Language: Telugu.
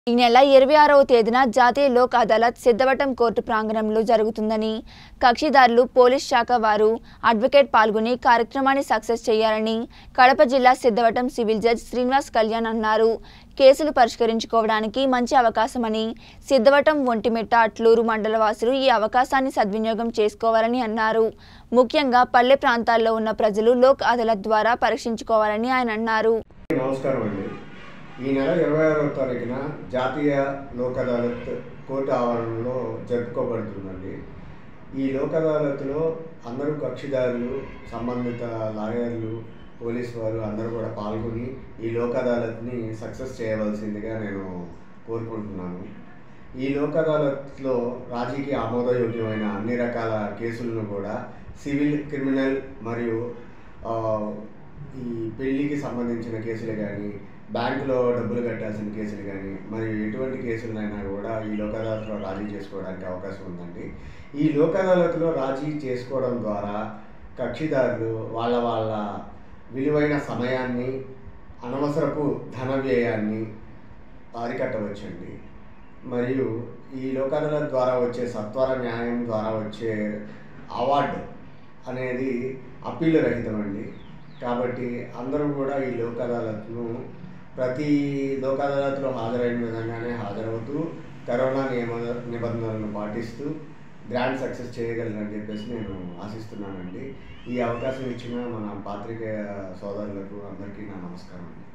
ఈ నెల ఇరవై ఆరవ తేదీన జాతీయ లోక్ అదాలత్ సిద్ధవటం కోర్టు ప్రాంగణంలో జరుగుతుందని కక్షిదారులు పోలీస్ శాఖ వారు అడ్వకేట్ పాల్గొని కార్యక్రమాన్ని సక్సెస్ చేయాలని కడప జిల్లా సిద్ధవటం సివిల్ జడ్జ్ శ్రీనివాస్ కళ్యాణ్ అన్నారు కేసులు పరిష్కరించుకోవడానికి మంచి అవకాశమని సిద్ధవటం ఒంటిమిట్ట అట్లూరు మండల వాసులు ఈ అవకాశాన్ని సద్వినియోగం చేసుకోవాలని అన్నారు ముఖ్యంగా పల్లె ప్రాంతాల్లో ఉన్న ప్రజలు లోక్ అదాలత్ ద్వారా పరీక్షించుకోవాలని ఆయన అన్నారు నమస్కారం అండి ఈ నెల ఇరవై ఆరవ తారీఖున జాతీయ లోక్ అదాలత్ కోర్టు ఆవరణలో జరుపుకోబడుతుందండి ఈ లోక్ అదాలత్లో అందరూ కక్షిదారులు సంబంధిత లాయర్లు పోలీస్ వారు అందరూ కూడా పాల్గొని ఈ లోక్ అదాలత్ని సక్సెస్ చేయవలసిందిగా నేను కోరుకుంటున్నాను ఈ లోక్ అదాలత్లో రాజీకి ఆమోదయోగ్యమైన అన్ని రకాల కేసులను కూడా సివిల్ క్రిమినల్ మరియు ఆ, ఈ పెళ్లికి సంబంధించిన కేసులు కానీ బ్యాంకులో డబ్బులు కట్టాల్సిన కేసులు కానీ మరియు ఎటువంటి కేసులైనా కూడా ఈ లోక్ అదాలత్లో రాజీ చేసుకోవడానికి అవకాశం ఉందండి ఈ లోక్ అదాలత్లో రాజీ చేసుకోవడం ద్వారా కక్షిదారులు వాళ్ళ వాళ్ళ విలువైన సమయాన్ని అనవసరపు ధన వ్యయాన్ని అరికట్టవచ్చండి మరియు ఈ లోక్ అదాలత్ ద్వారా వచ్చే సత్వర న్యాయం ద్వారా వచ్చే అవార్డు అనేది అప్పీల్ రహితం అండి కాబట్టి అందరూ కూడా ఈ లోక్ అదాలత్ను ప్రతి లోక్ అదాలత్లో హాజరైన విధంగానే హాజరవుతూ కరోనా నియమ నిబంధనలను పాటిస్తూ గ్రాండ్ సక్సెస్ చేయగలరని చెప్పేసి నేను ఆశిస్తున్నానండి ఈ అవకాశం ఇచ్చిన మన పాత్రికేయ సోదరులకు అందరికీ నా నమస్కారం అండి